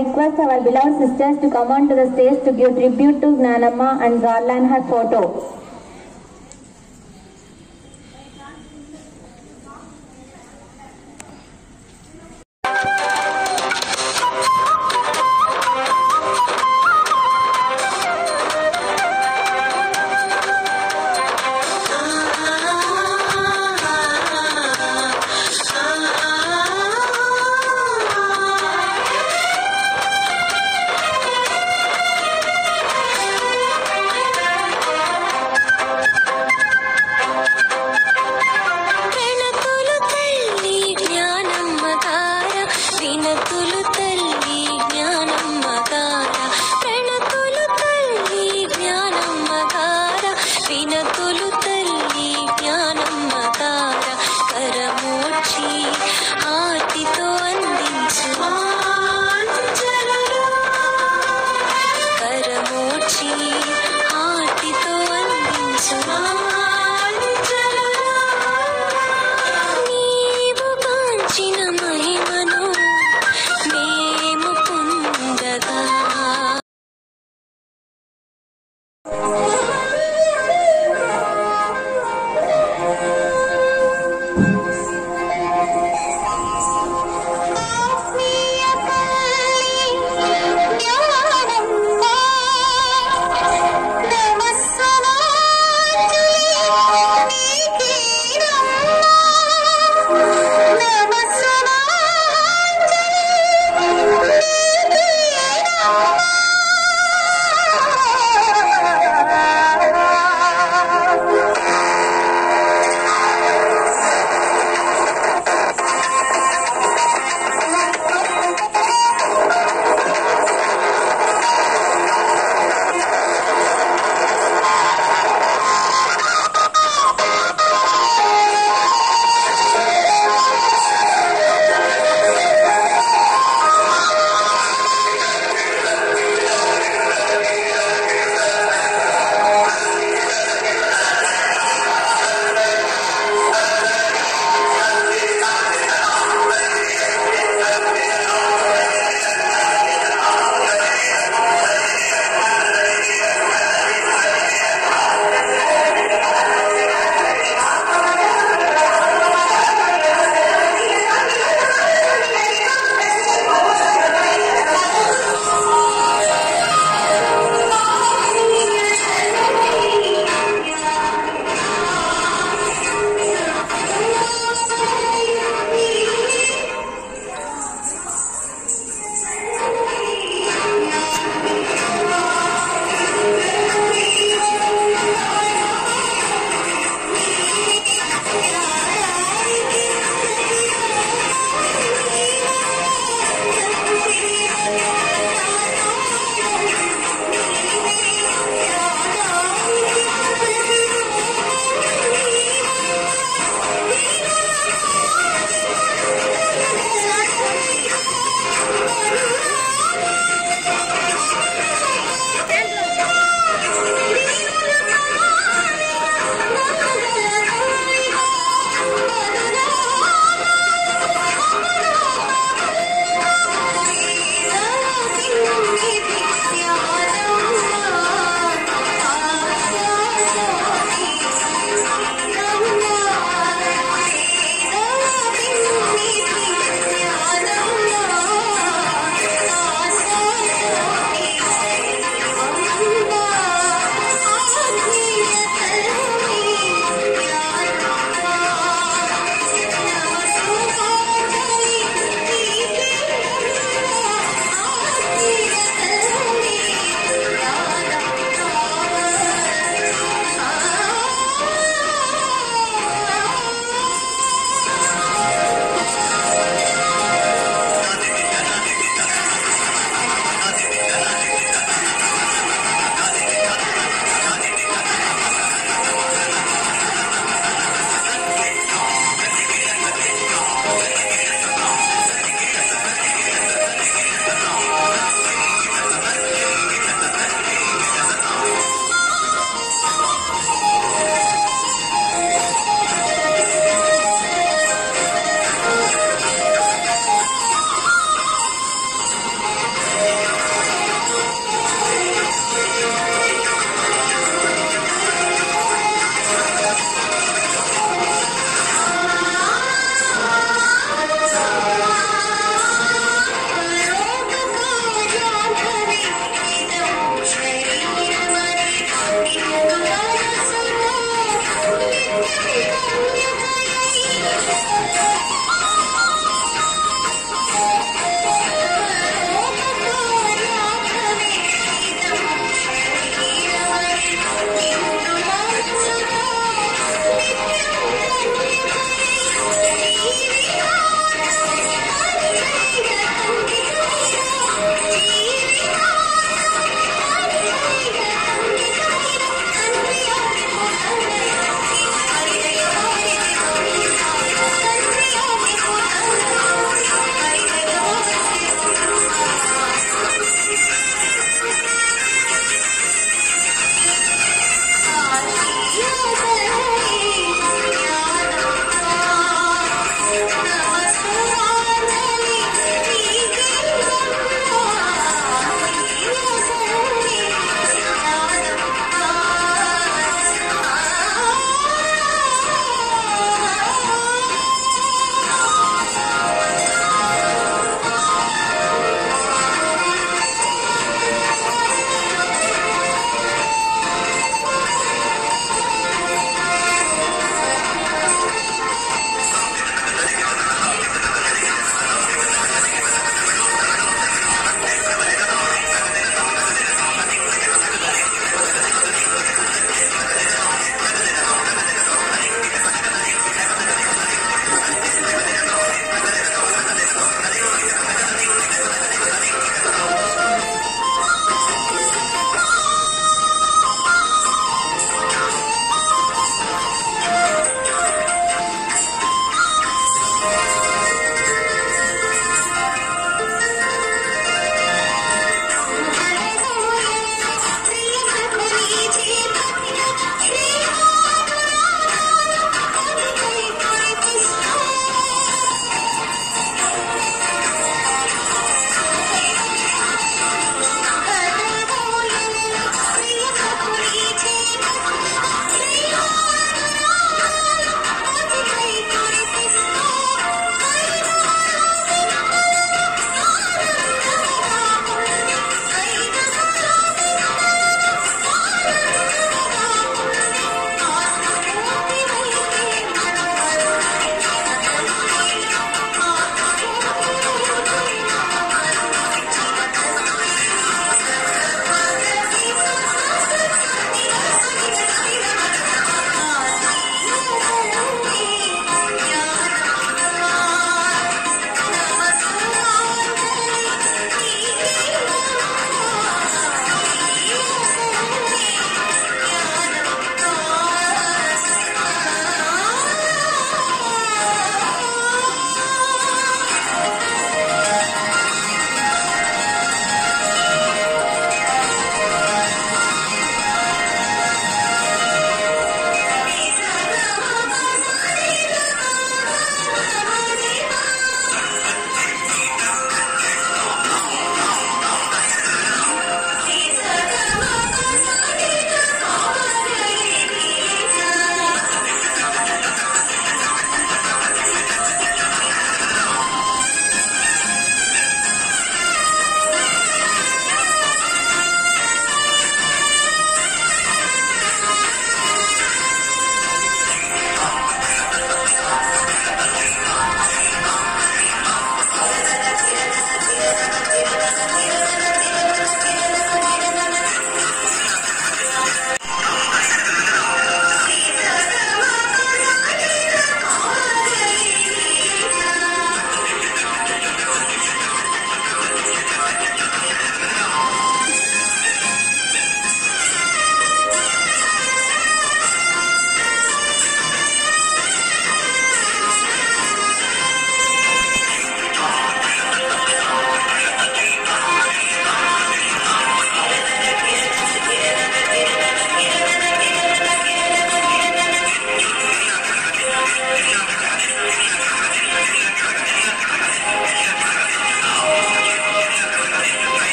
request our beloved sisters to come on to the stage to give tribute to Gnanamma and garland her photo. ఆ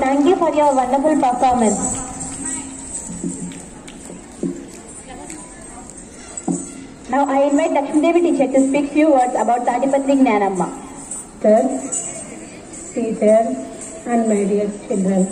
thank you for your wonderful performance. Now I invite Lakshmi Devi teacher to speak few words about Tadipatri Gnanamma. teachers, teachers and my dear children.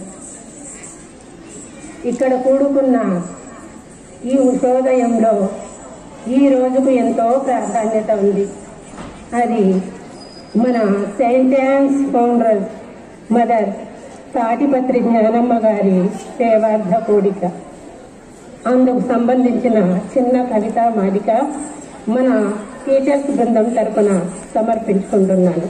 ఇక్కడ కూడుకున్న ఈ ఉషోదయంలో ఈ రోజుకు ఎంతో ప్రాధాన్యత ఉంది అది మన saint Ann's founder mother Tadipatri Gnanamma గారి సేవార్థ కూడిక అందుకు సంబంధించిన చిన్న కవిత మాలిక మన టీచర్స్ బృందం తరపున సమర్పించుకుంటున్నాను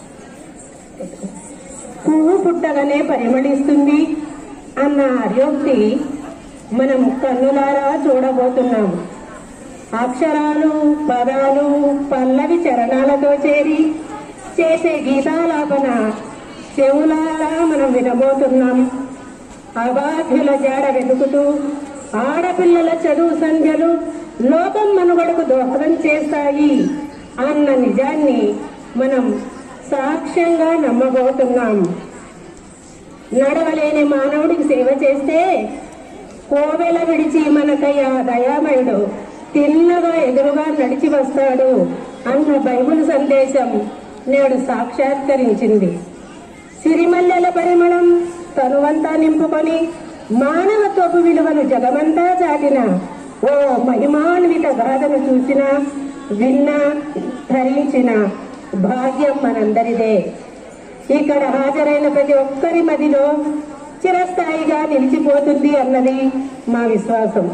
పువ్వు పుట్టగానే పరిమళిస్తుంది అన్న అర్యోక్తి మనం కన్నులారా చూడబోతున్నాము అక్షరాలు పదాలు పల్లవి చరణాలతో చేరి చేసే గీతాలాపన చెవులారా మనం వినబోతున్నాం అబాధ్యుల జాడ వెతుకుతూ ఆడపిల్లల చదువు సంధ్యలు లోకం మనుగడకు దోహదం చేస్తాయి అన్న నిజాన్ని మనం సాక్ష్యంగా నమ్మబోతున్నాం నడవలేని మానవుడికి సేవ చేస్తే కోవెల విడిచి మనకై ఆ దయామయుడు తిన్నగా ఎదురుగా నడిచి వస్తాడు అన్న బైబిల్ సందేశం నేడు సాక్షాత్కరించింది సిరిమల్లెల పరిమళం తనువంతా నింపుకొని మానవత్వపు విలువలు జగమంతా చాటిన ఓ మహిమాన్విత గాథను చూసిన విన్న ధరించిన భాగ్యం మనందరిదే ఇక్కడ హాజరైన ప్రతి ఒక్కరి మదిలో చిరస్థాయిగా నిలిచిపోతుంది అన్నది మా విశ్వాసం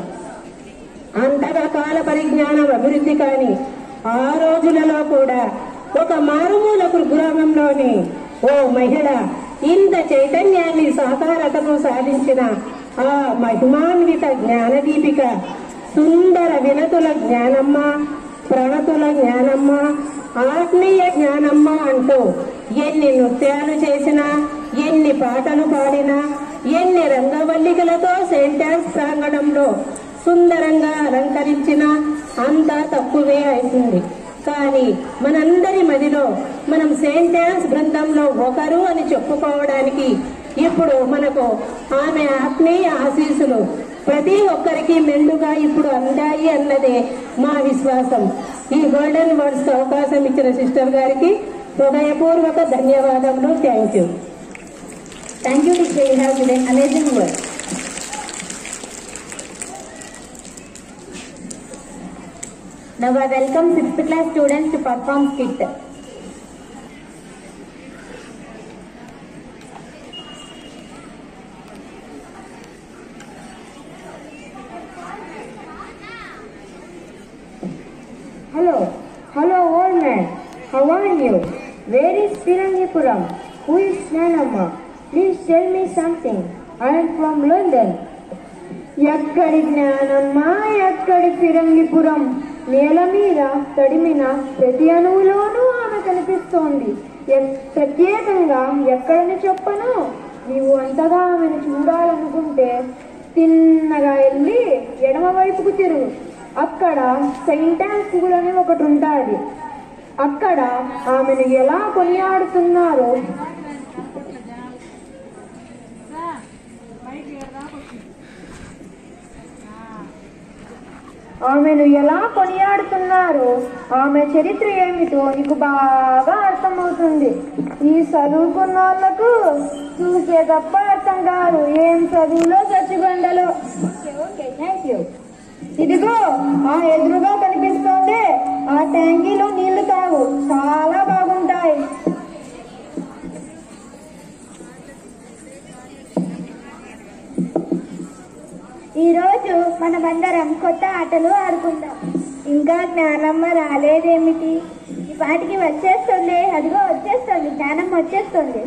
అంతగా కాల పరిజ్ఞానం అభివృద్ధి కాని ఆ రోజులలో కూడా ఒక మారుమూల కుగ్రామంలోని ఓ మహిళ ఇంత చైతన్యాన్ని సాకారతను సాధించిన ఆ మహిమాన్విత జ్ఞానదీపిక సుందర వినతుల జ్ఞానమ్మ ప్రణతుల జ్ఞానమ్మ ఆత్మీయ జ్ఞానమ్మ అంటూ ఎన్ని నృత్యాలు చేసినా ఎన్ని పాటలు పాడినా ఎన్ని రంగవల్లికలతో సెంటాన్స్ ప్రాంగణంలో సుందరంగా అలంకరించిన అంతా తక్కువే అవుతుంది కానీ మనందరి మదిలో మనం సెయింట్ డాన్స్ బృందంలో ఒకరు అని చెప్పుకోవడానికి ఇప్పుడు మనకు ఆమె ఆత్మీయ ఆశీస్సులు ప్రతి ఒక్కరికి మెండుగా ఇప్పుడు అందాయి అన్నదే మా విశ్వాసం ఈ గోల్డెన్ వర్డ్స్ అవకాశం ఇచ్చిన సిస్టర్ గారికి హృదయపూర్వక ధన్యవాదములు thank you Thank you teacher, you have given amazing words. Now I welcome 6th class students to perform skit. Hello, hello old man. How are you? Where is Pirangipuram? Who is Nanamma? Please tell me something. I am from London. ఎక్కడి జ్ఞానమ్మా ఎక్కడి ఫిరంగిపురం నేల మీద తడిమిన ప్రతి అణువులోనూ ఆమె కనిపిస్తోంది ఎక్- ప్రత్యేకంగా ఎక్కడని చెప్పను నీవు అంతగా ఆమెను చూడాలనుకుంటే తిన్నగా వెళ్ళి ఎడమ వైపుకు తిరుగు అక్కడ సెయింట్ ఆన్ స్కూల్ అని ఒకటి ఉంటుంది అక్కడ ఆమెను ఎలా కొనియాడుతున్నారో ఆమెను ఎలా కొనియాడుతున్నారో ఆమె చరిత్ర ఏమిటో నీకు బాగా అర్థమవుతుంది ఈ చదువుకున్న వాళ్ళకు చూసే తప్ప అర్థం కాదు ఏం చదువులో చచ్చిబండలు ఓకే థ్యాంక్ యూ ఇదిగో ఆ ఎదురుగా కనిపిస్తోంది ఆ ట్యాంకీలో నీళ్లు తాగు చాలా బాగుంటాయి ఈరోజు మనమందరం కొత్త ఆటలు ఆడుకుందాం ఇంకా జ్ఞానమ్మ రాలేదేమిటి ఈ పాటికి వచ్చేస్తుంది అదిగో వచ్చేస్తుంది జ్ఞానమ్మ వచ్చేస్తుంది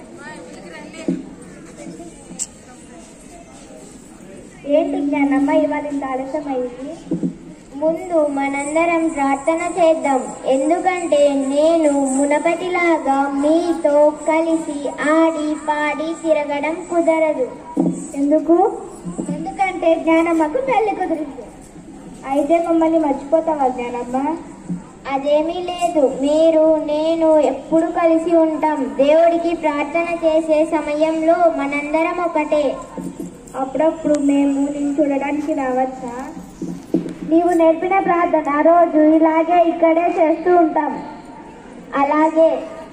ఏంటి జ్ఞానమ్మ ఇవాళ ఇంత ఆలస్యమైంది ముందు మనందరం ప్రార్థన చేద్దాం ఎందుకంటే నేను మునపటిలాగా మీతో కలిసి ఆడి పాడి తిరగడం కుదరదు ఎందుకు ఎందుకంటే జ్ఞానమ్మకు పెళ్లి కుదిరింది అయితే మమ్మల్ని మర్చిపోతావా జ్ఞానమ్మ అదేమీ లేదు మీరు నేను ఎప్పుడు కలిసి ఉంటాం దేవుడికి ప్రార్థన చేసే సమయంలో మనందరం ఒకటే అప్పుడప్పుడు మేము నేను చూడడానికి రావచ్చా నీవు నేర్పిన ప్రార్థన రోజు ఇలాగే ఇక్కడే చేస్తూ ఉంటాం అలాగే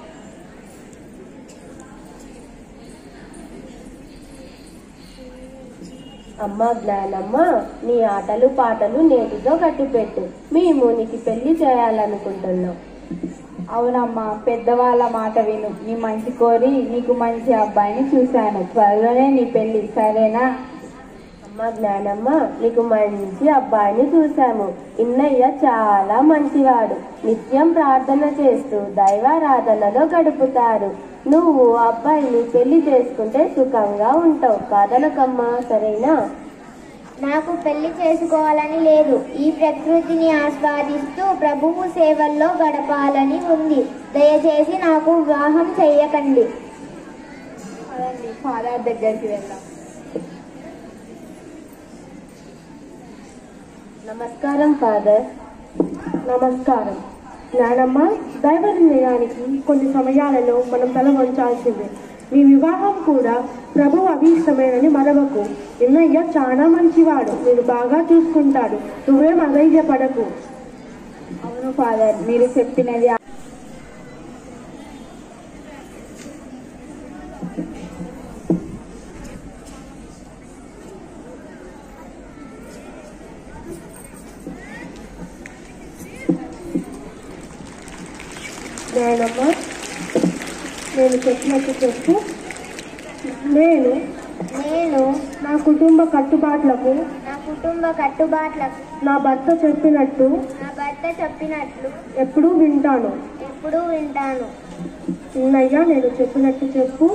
అమ్మ జ్ఞానమ్మ నీ ఆటలు పాటలు నేటితో కట్టిపెట్టు మేము నీకు పెళ్లి చేయాలనుకుంటున్నాం అవునమ్మా పెద్దవాళ్ళ మాట విను నీ మంచి కోరి నీకు మంచి అబ్బాయిని చూశాను త్వరలోనే నీ పెళ్లి సరేనా అమ్మ జ్ఞానమ్మ నీకు మంచి అబ్బాయిని చూశాము ఇన్నయ్య చాలా మంచివాడు నిత్యం ప్రార్థన చేస్తూ దైవారాధనలో గడుపుతారు నువ్వు అబ్బాయిని పెళ్లి చేసుకుంటే సుఖంగా ఉంటావు కాదనకమ్మా సరేనా నాకు పెళ్లి చేసుకోవాలని లేదు ఈ ప్రకృతిని ఆస్వాదిస్తూ ప్రభువు సేవల్లో గడపాలని ఉంది దయచేసి నాకు వివాహం చెయ్యకండి ఫాదర్ దగ్గరికి వెళ్దాం నమస్కారం ఫాదర్ నమస్కారం జ్ఞానమ్మ దైవ నిర్ణయానికి కొన్ని సమయాలలో మనం తల వంచాల్సిందే మీ వివాహం కూడా ప్రభు అభీష్టమేనని మరవకు ఎన్నయ్య చాలా మంచివాడు నేను బాగా చూసుకుంటాడు నువ్వేం అధైర్యపడకు అవును ఫాదర్ మీరు చెప్పినది జ్ఞానమ్మ నేను చెప్పినట్టు చెప్పు నేను నేను నా కుటుంబ కట్టుబాట్లకు నా కుటుంబ కట్టుబాట్లకు నా భర్త చెప్పినట్టు నా భర్త చెప్పినట్లు ఎప్పుడూ వింటాను ఎప్పుడూ వింటాను ఉన్నయ్యా నేను చెప్పినట్టు చెప్పు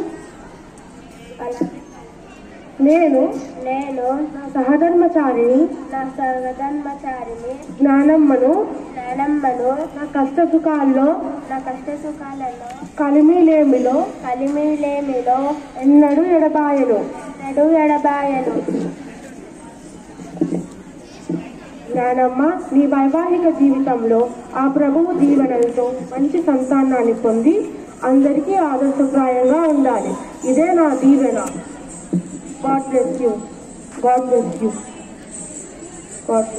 నేను నేను నా సహధర్మచారిని నా సర్వధర్మచారిని జ్ఞానమ్మను జ్ఞానమ్మను నా కష్ట సుఖాల్లో నా కష్ట సుఖాలలో కలిమిలేమిలో కలిమిలేమిలో ఎన్నడూ ఎడబాయను నడు ఎడబాయను జ్ఞానమ్మ నీ వైవాహిక జీవితంలో ఆ ప్రభువు దీవెనలతో మంచి సంతానాన్ని పొంది అందరికీ ఆదర్శప్రాయంగా ఉండాలి ఇదే నా దీవెన God bless you God bless you God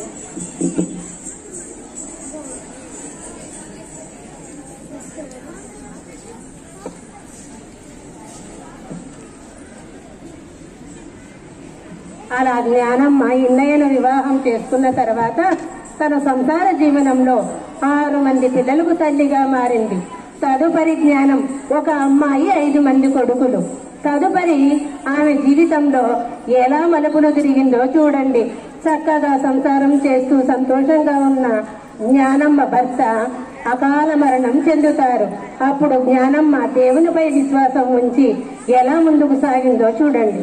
అలా జ్ఞానమ్మ ఇన్నయ్యను వివాహం చేసుకున్న తర్వాత తన సంసార జీవనంలో ఆరు మంది పిల్లలకు తల్లిగా మారింది తదుపరి జ్ఞానం ఒక అమ్మాయి ఐదు మంది కొడుకులు తదుపరి ఆమె జీవితంలో ఎలా మలుపులు తిరిగిందో చూడండి చక్కగా సంసారం చేస్తూ సంతోషంగా ఉన్న జ్ఞానమ్మ భర్త అకాల మరణం చెందుతారు అప్పుడు జ్ఞానమ్మ దేవునిపై విశ్వాసం ఉంచి ఎలా ముందుకు సాగిందో చూడండి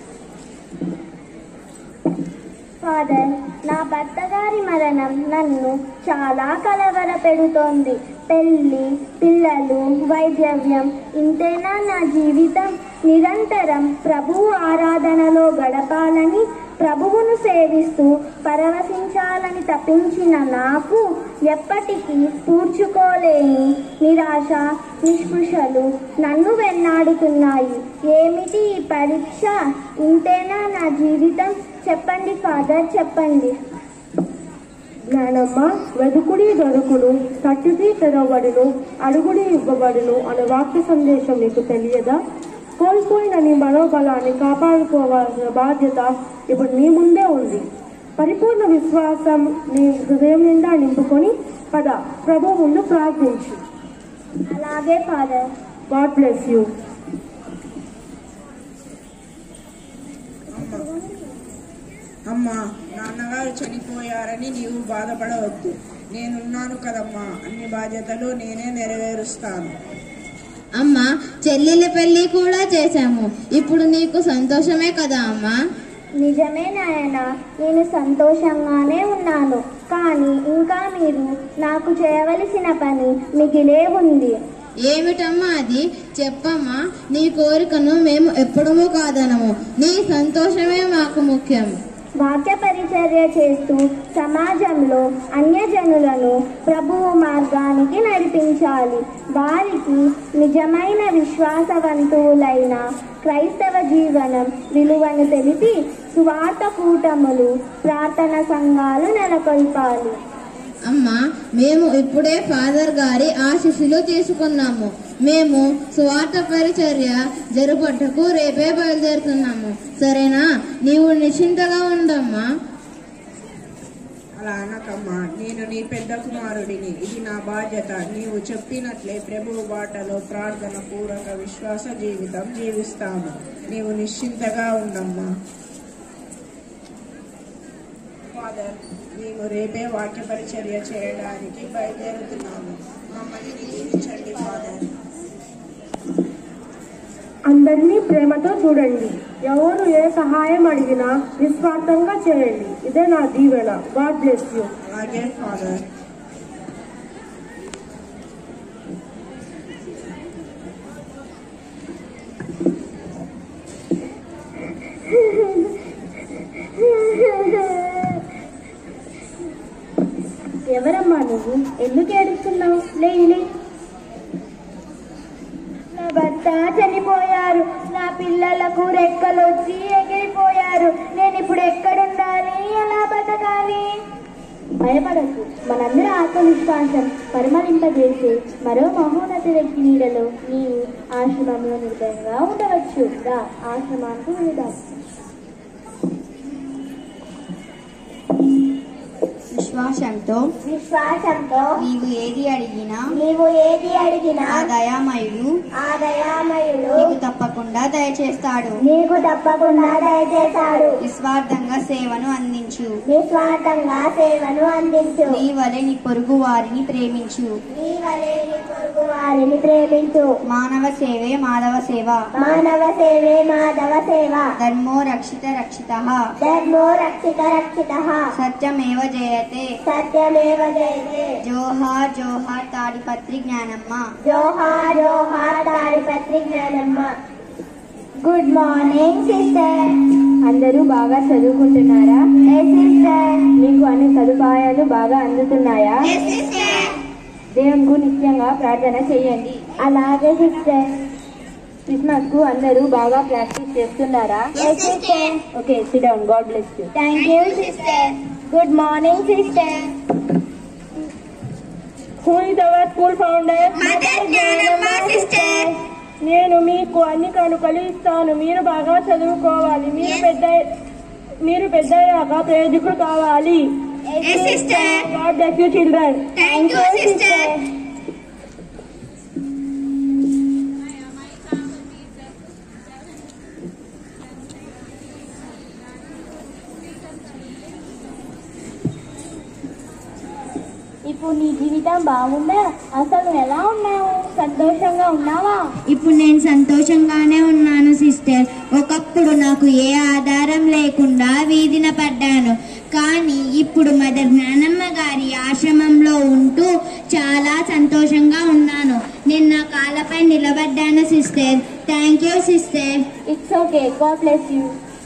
ఫాదర్ నా భర్త గారి మరణం నన్ను చాలా కలవర పెడుతోంది పెళ్లి పిల్లలు వైద్యవ్యం ఇంతేనా నా జీవితం నిరంతరం ప్రభువు ఆరాధనలో గడపాలని ప్రభువును సేవిస్తూ పరవశించాలని తప్పించిన నాకు ఎప్పటికీ పూడ్చుకోలేని నిరాశ నిస్పృశలు నన్ను వెన్నాడుతున్నాయి ఏమిటి ఈ పరీక్ష ఇంతేనా నా జీవితం చెప్పండి ఫాదర్ చెప్పండి జ్ఞానమ్మ వెదుకుడి దొరుకును తట్టుది తెరవబడును అడుగుడి ఇవ్వబడును అనే వాక్య సందేశం నీకు తెలియదా కోల్పోయిన నీ మనోబలాన్ని కాపాడుకోవాల్సిన బాధ్యత ఇప్పుడు నీ ముందే ఉంది పరిపూర్ణ విశ్వాసం నీ హృదయం నిండా నింపుకొని పద ప్రభు ముందు ప్రార్థించు అలాగే ఫాదర్ గాడ్ బ్లెస్ యూ అమ్మా నాన్నగారు చనిపోయారని నీవు బాధపడవద్దు నేనున్నాను కదమ్మా అన్ని బాధ్యతలు నేనే నెరవేరుస్తాను అమ్మా చెల్లెల పెళ్లి కూడా చేశాము ఇప్పుడు నీకు సంతోషమే కదా అమ్మా నిజమే నాయన నేను సంతోషంగానే ఉన్నాను కానీ ఇంకా మీరు నాకు చేయవలసిన పని మిగిలే ఉంది ఏమిటమ్మా అది చెప్పమ్మా నీ కోరికను మేము ఎప్పుడూ కాదనము నీ సంతోషమే మాకు ముఖ్యం వాక్య పరిచర్య చేస్తూ సమాజంలో అన్యజనులను ప్రభువు మార్గానికి నడిపించాలి వారికి నిజమైన విశ్వాసవంతులైన క్రైస్తవ జీవనం విలువను తెలిపి సువార్త కూటములు ప్రార్థన సంఘాలు నెలకొల్పాలి అమ్మా మేము ఇప్పుడే ఫాదర్ గారి ఆశీస్సులు తీసుకున్నాము మేము స్వార్థ పరిచర్య జరుపటకు రేపే బయలుదేరుతున్నాము సరేనా నీవు నిశ్చింతగా ఉండమ్మా అలా అనకమ్మా నేను నీ పెద్ద కుమారుడిని ఇది నా బాధ్యత నీవు చెప్పినట్లే ప్రభు బాటలో ప్రార్థన పూర్వక విశ్వాస జీవితం జీవిస్తాము నీవు నిశ్చింతగా ఉండమ్మా ఫాదర్ మేము రేపే వాక్య పరిచర్య చేయడానికి బయలుదేరుతున్నాము మమ్మల్ని దీవించండి ఫాదర్ అందరినీ ప్రేమతో చూడండి ఎవరు ఏ సహాయం అడిగినా నిస్వార్థంగా చేయండి ఇదే నా దీవెన గాడ్ బ్లెస్ యూ అలాగే ఫాదర్ ఎవరమ్మా నువ్వు ఎందుకు ఏడుస్తున్నావు లేని నా భర్త చనిపోయారు నా పిల్లలకు రెక్కలు వచ్చి ఎగిరిపోయారు నేను ఇప్పుడు ఎక్కడుండాలి ఎలా బతకాలి భయపడకు మనందరి ఆత్మవిశ్వాసం పరిమళింపజేసే మరో మహోన్నత వ్యక్తి నీడలో నీవు ఆశ్రమంలో నిర్భయంగా ఉండవచ్చు రా ఆశ్రమానికి వెళదాం విశ్వాసంతో విశ్వాసంతో నీవు ఏది అడిగినా నీవు ఏది అడిగినా ఆ దయామయుడు ఆ దయామయుడు నీకు తప్పకుండా దయచేస్తాడు నీకు తప్పకుండా దయచేశాడు నిస్వార్థంగా సేవను అందించు నిస్వార్థంగా సేవను అందించు నీ వలె నీ పొరుగు వారిని ప్రేమించు నీ వలె నీ పొరుగు వారిని ప్రేమించు మానవ సేవే మాధవ సేవ మానవ సేవే మాధవ సేవ ధర్మో రక్షిత రక్షిత ధర్మో రక్షిత రక్షిత సత్యమేవ జయతే సత్యమేవ జయతే జోహార్ జోహార్ తాడిపత్రి జ్ఞానమ్మ జోహార్ జోహార్ Tadipatri Gnanamma good morning sister అందరూ బాగా చదువుకుంటున్నారా సిస్టర్ మీకు అన్ని సదుపాయాలు బాగా అందుతున్నాయా దేవునికి నిత్యంగా ప్రార్థన చేయండి అలాగే సిస్టర్ క్రిస్మస్ కు అందరూ బాగా ప్రాక్టీస్ చేస్తున్నారా okay sit down God bless you thank you sister good morning sister who is our school founder sister నేను మీకు అన్ని కానుకలు ఇస్తాను మీరు బాగా చదువుకోవాలి మీరు పెద్ద మీరు పెద్దయ్యాక ప్రయోజకులు కావాలి God bless you children thank you sister ఇప్పుడు నీ జీవితం బాగుందా అసలు ఎలా ఉన్నావు సంతోషంగా ఉన్నావా ఇప్పుడు నేను సంతోషంగానే ఉన్నాను సిస్టర్ ఒకప్పుడు నాకు ఏ ఆధారం లేకుండా వీధిన పడ్డాను కానీ ఇప్పుడు మదర్ జ్ఞానమ్మ గారి ఆశ్రమంలో ఉంటూ చాలా సంతోషంగా ఉన్నాను నేను నా కాళ్ళపై నిలబడ్డాను sister thank you sister it's okay God bless you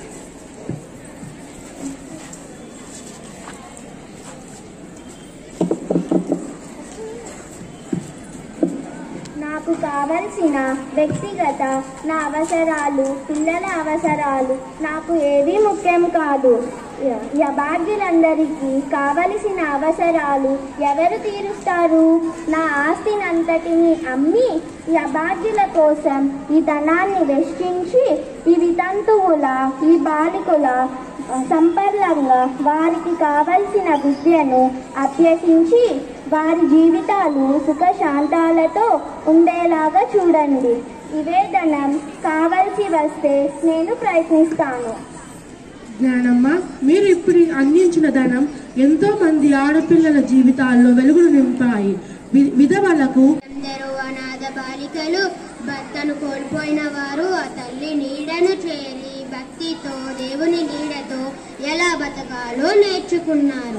నాకు కావలసిన వ్యక్తిగత నా అవసరాలు పిల్లల అవసరాలు నాకు ఏది ముఖ్యం కాదు య- యభాగ్యులందరికీ కావలసిన అవసరాలు ఎవరు తీరుస్తారు నా ఆస్తినంతటిని అమ్మి యభాగ్యుల కోసం ఈ ధనాన్ని వెచ్చించి ఈ వితంతువుల ఈ బాలికల ఆ, సంపర్లంగా వారికి కావలసిన విద్యను అభ్యసించి వారి జీవితాలు సుఖశాంతాలతో ఉండేలాగా చూడండి ఇవే ధనం కావలసి వస్తే నేను ప్రయత్నిస్తాను జ్ఞానమ్మ మీరు ఇప్పుడు అందించిన ధనం ఎంతో మంది ఆడపిల్లల జీవితాల్లో వెలుగులు నింపాయి వి- విధవలకు అందరూ అనాథ బాలికలు భర్తను కోల్పోయిన వారు ఆ తల్లి నీడను చేరి భక్తితో దేవుని నీడతో ఎలా బతకాలో నేర్చుకున్నారు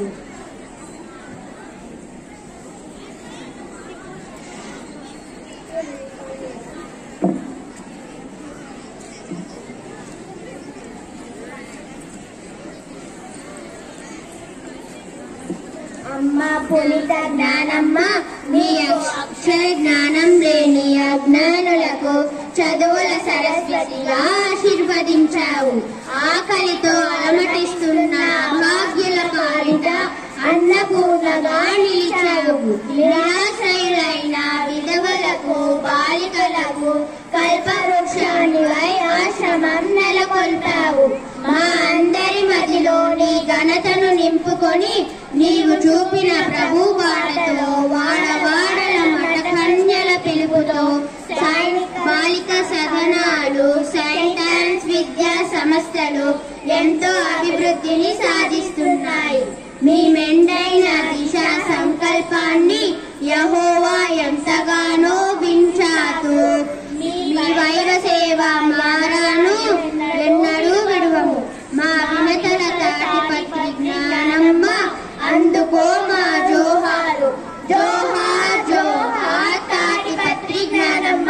అమ్మ పునిత జ్ఞానమ్మ నీ అక్షర జ్ఞానం లేని అజ్ఞానులకు చదువుల సరస్వతిగా ఆశీర్వదించావు ఆకలితో అలమటిస్తున్న అభాగ్యుల పాలిట అన్నపూర్ణగా నిలిచావు నిరాశ్రయులైన విధవలకు బాలికలకు కల్పవృక్షానివై ఆశ్రమం నెలకొల్పావు మా అందరి మదిలో నీ ఘనతను నింపుకొని నీవు చూపిన ప్రభు బాటతో వాడవాడల మఠకన్యల పిలుపుతో సైనిక బాలిక సదనాలు సెయింట్ ఆన్స్ విద్యా సంస్థలు ఎంతో అభివృద్ధిని సాధిస్తున్నాయి మీ మెండైన దిశ సంకల్పాన్ని యహోవా ఎంతగానో వించాతు మీ వైవ సేవ మారాను ఎన్నడూ విడువము మా వినతల తాటిపత్రి జ్ఞానమ్మ అందుకో మా జోహారు జోహార్ జోహార్ తాటిపత్రి జ్ఞానమ్మ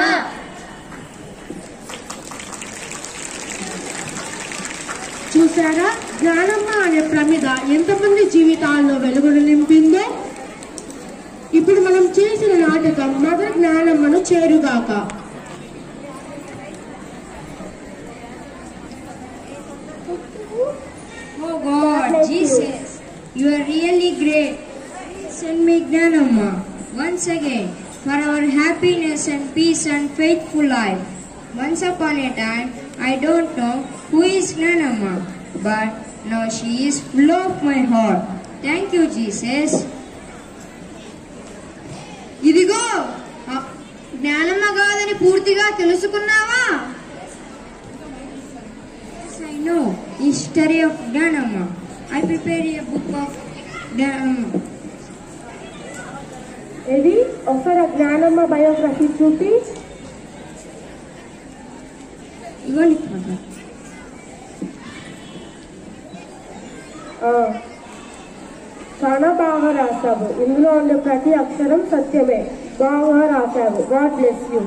చూసారా జ్ఞానమ్మ అనే ప్రమిద ఎంతమంది జీవితాల్లో వెలుగును నింపిందో ఇప్పుడు మనం చేసిన నాటకం మదర్ జ్ఞానమ్మను చేరుగాక Oh God, Jesus, you are really great. Send me Gnanamma once again for our happiness and peace and faithful life. Once upon a time, I don't know who is Gnanamma, but now she is full of my heart. Thank you, Jesus. ఇదిగో ఆ జ్ఞానమ్మ కాదని పూర్తిగా తెలుసుకున్నావా Yes, I know. History of Dhanama. I prepared a book of Dhanama. ఇది ఒకసారి ఆ Gnanamma biography చూపి ఇవ్వండి father. ఆ, చాలా బాగా రాశావు ఇందులో ఉండే ప్రతి అక్షరం సత్యమే బాగా రాశావు God bless you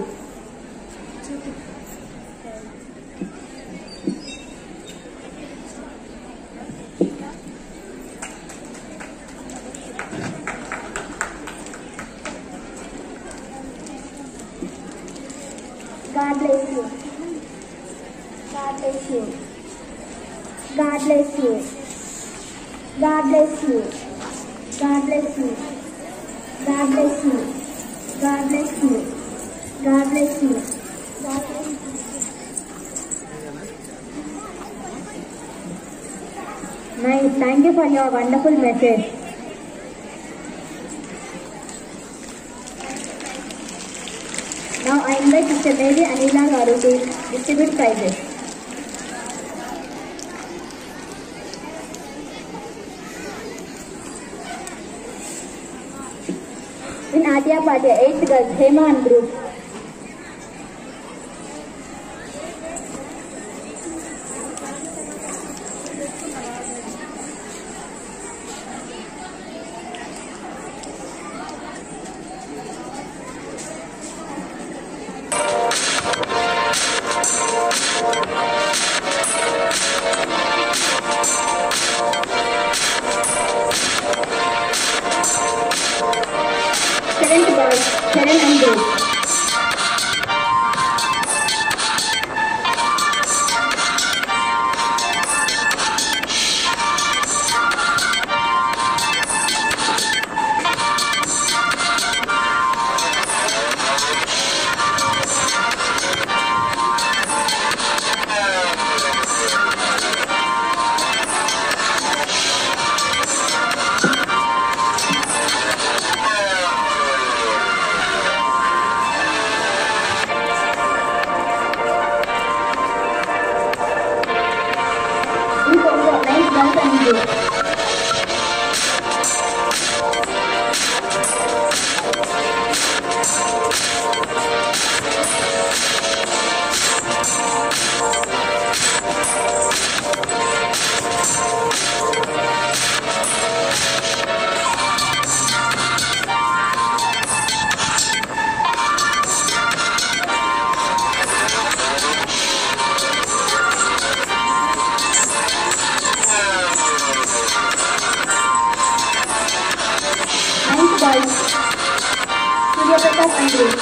God bless you. God bless you. God bless you. God bless you. God bless you. God bless you. God bless you. God bless you. God bless you. Nice. Thank you for your wonderful message. Now I invite Mr. Mary Anila Garu to distribute prizes. In Adya Padya, 8th girls, Hema and group. Seventh girls, Sharon and group. In Congo, ninth girls and group. Happy